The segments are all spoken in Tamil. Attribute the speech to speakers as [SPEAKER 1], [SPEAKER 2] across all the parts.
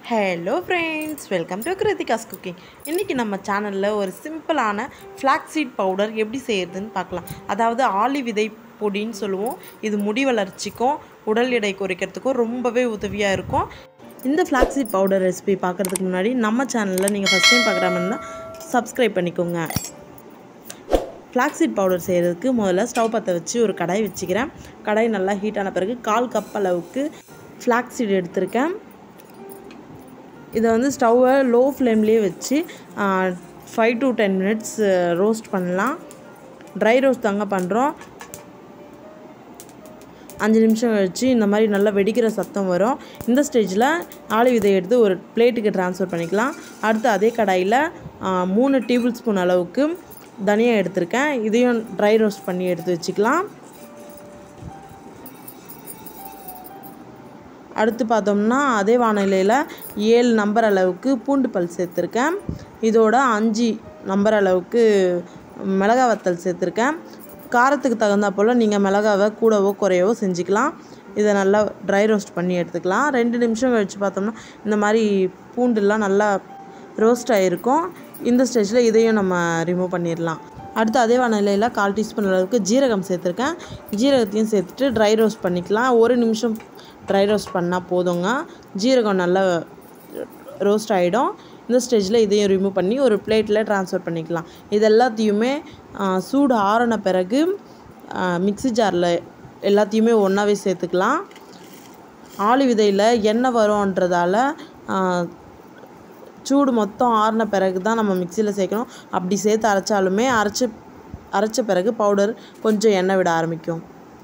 [SPEAKER 1] hello friends welcome to Kiruthika's cooking இன்றைக்கி நம்ம சேனலில் ஒரு சிம்பிளான ஃப்ளாக் சீட் பவுடர் எப்படி செய்கிறதுன்னு பார்க்கலாம் அதாவது ஆளி விதை பொடின்னு சொல்லுவோம் இது முடி வளர்ச்சிக்கும் உடல் எடை குறைக்கிறதுக்கும் ரொம்பவே உதவியாக இருக்கும் இந்த ஃப்ளாக் சீட் பவுடர் ரெசிபி பார்க்குறதுக்கு முன்னாடி நம்ம சேனலில் நீங்கள் ஃபஸ்ட் டைம் பார்க்குறாம இருந்தால் சப்ஸ்கிரைப் பண்ணிக்கோங்க ஃப்ளாக்ஸீட் பவுடர் செய்கிறதுக்கு முதல்ல ஸ்டவ் பற்ற வச்சு ஒரு கடாய் வச்சுக்கிறேன் கடாய் நல்லா ஹீட் ஆன பிறகு கால் கப் அளவுக்கு ஃப்ளாக்ஸீட் எடுத்திருக்கேன் இதை வந்து ஸ்டவ்வை லோ ஃப்ளேம்லேயே வச்சு five to ten minutes roast பண்ணலாம் ட்ரை ரோஸ்ட் தாங்க பண்ணுறோம் அஞ்சு நிமிஷம் கழிச்சு இந்த மாதிரி நல்லா வெடிக்கிற சத்தம் வரும் இந்த ஸ்டேஜில் ஆளி விதை எடுத்து ஒரு பிளேட்டுக்கு ட்ரான்ஸ்ஃபர் பண்ணிக்கலாம் அடுத்து அதே கடாயில் மூணு டேபிள் ஸ்பூன் அளவுக்கு தனியா எடுத்திருக்கேன் இதையும் ட்ரை ரோஸ்ட் பண்ணி எடுத்து வச்சுக்கலாம் அடுத்து பார்த்தோம்னா அதே வானிலையில் ஏழு நம்பர் அளவுக்கு பூண்டு பல் சேர்த்துருக்கேன் இதோட அஞ்சு நம்பர் அளவுக்கு மிளகா வத்தல் சேர்த்துருக்கேன் காரத்துக்கு தகுந்தா போல் நீங்கள் மிளகாவை கூடவோ குறையவோ செஞ்சுக்கலாம் இதை நல்லா ட்ரை ரோஸ்ட் பண்ணி எடுத்துக்கலாம் ரெண்டு நிமிஷம் கழித்து பார்த்தோம்னா இந்த மாதிரி பூண்டுலாம் நல்லா ரோஸ்ட் ஆகிருக்கும் இந்த ஸ்டேஜில் இதையும் நம்ம ரிமூவ் பண்ணிடலாம் அடுத்து அதே வானிலையில் கால் டீஸ்பூன் அளவுக்கு ஜீரகம் சேர்த்துருக்கேன் ஜீரகத்தையும் சேர்த்துட்டு ட்ரை ரோஸ்ட் பண்ணிக்கலாம் ஒரு நிமிஷம் ட்ரை ரோஸ்ட் பண்ணால் போதுங்க ஜீரகம் நல்லா ரோஸ்ட் ஆகிடும் இந்த ஸ்டேஜில் இதையும் ரிமூவ் பண்ணி ஒரு பிளேட்டில் ட்ரான்ஸ்ஃபர் பண்ணிக்கலாம் இது எல்லாத்தையுமே சூடு ஆறின பிறகு மிக்ஸி ஜாரில் எல்லாத்தையுமே ஒன்றாவே சேர்த்துக்கலாம் ஆளி விதையில் எண்ணெய் வரும்ன்றதால சூடு மொத்தம் ஆறின பிறகு தான் நம்ம மிக்சியில் சேர்க்கணும் அப்படி சேர்த்து அரைச்சாலுமே அரைச்சி அரைச்ச பிறகு பவுடர் கொஞ்சம் எண்ணெய் விட ஆரம்பிக்கும்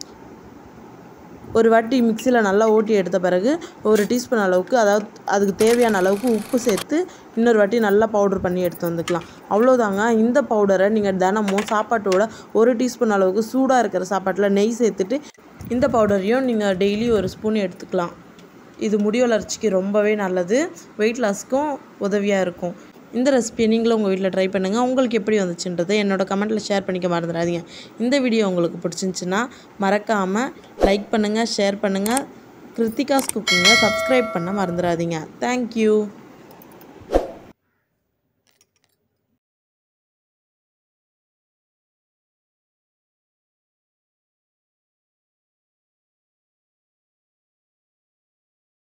[SPEAKER 1] ஒரு வாட்டி மிக்சியில் நல்லா ஓட்டி எடுத்த பிறகு ஒரு டீஸ்பூன் அளவுக்கு அதாவது அதுக்கு தேவையான அளவுக்கு உப்பு சேர்த்து இன்னொரு வாட்டி நல்லா பவுடர் பண்ணி எடுத்து வந்துக்கலாம் அவ்வளோதாங்க இந்த பவுடரை நீங்கள் தினமும் சாப்பாட்டோட ஒரு டீஸ்பூன் அளவுக்கு சூடாக இருக்கிற சாப்பாட்டில் நெய் சேர்த்துட்டு இந்த பவுடரையும் நீங்கள் டெய்லி ஒரு ஸ்பூன் எடுத்துக்கலாம் இது முடி வளர்ச்சிக்கு ரொம்பவே நல்லது வெயிட் லாஸ்க்கும் உதவியாக இருக்கும் இந்த ரெசிபியை நீங்களும் உங்கள் வீட்டில் ட்ரை பண்ணுங்கள் உங்களுக்கு எப்படி வந்துச்சுன்றதை என்னோடய கமெண்ட்டில் ஷேர் பண்ணிக்க மறந்துடாதீங்க இந்த வீடியோ உங்களுக்கு பிடிச்சிருந்துச்சின்னா மறக்காமல் லைக் பண்ணுங்கள் ஷேர் பண்ணுங்கள் கிருத்திகாஸ் குக்கிங்கை சப்ஸ்கிரைப் பண்ண மறந்துடாதீங்க தேங்க்யூ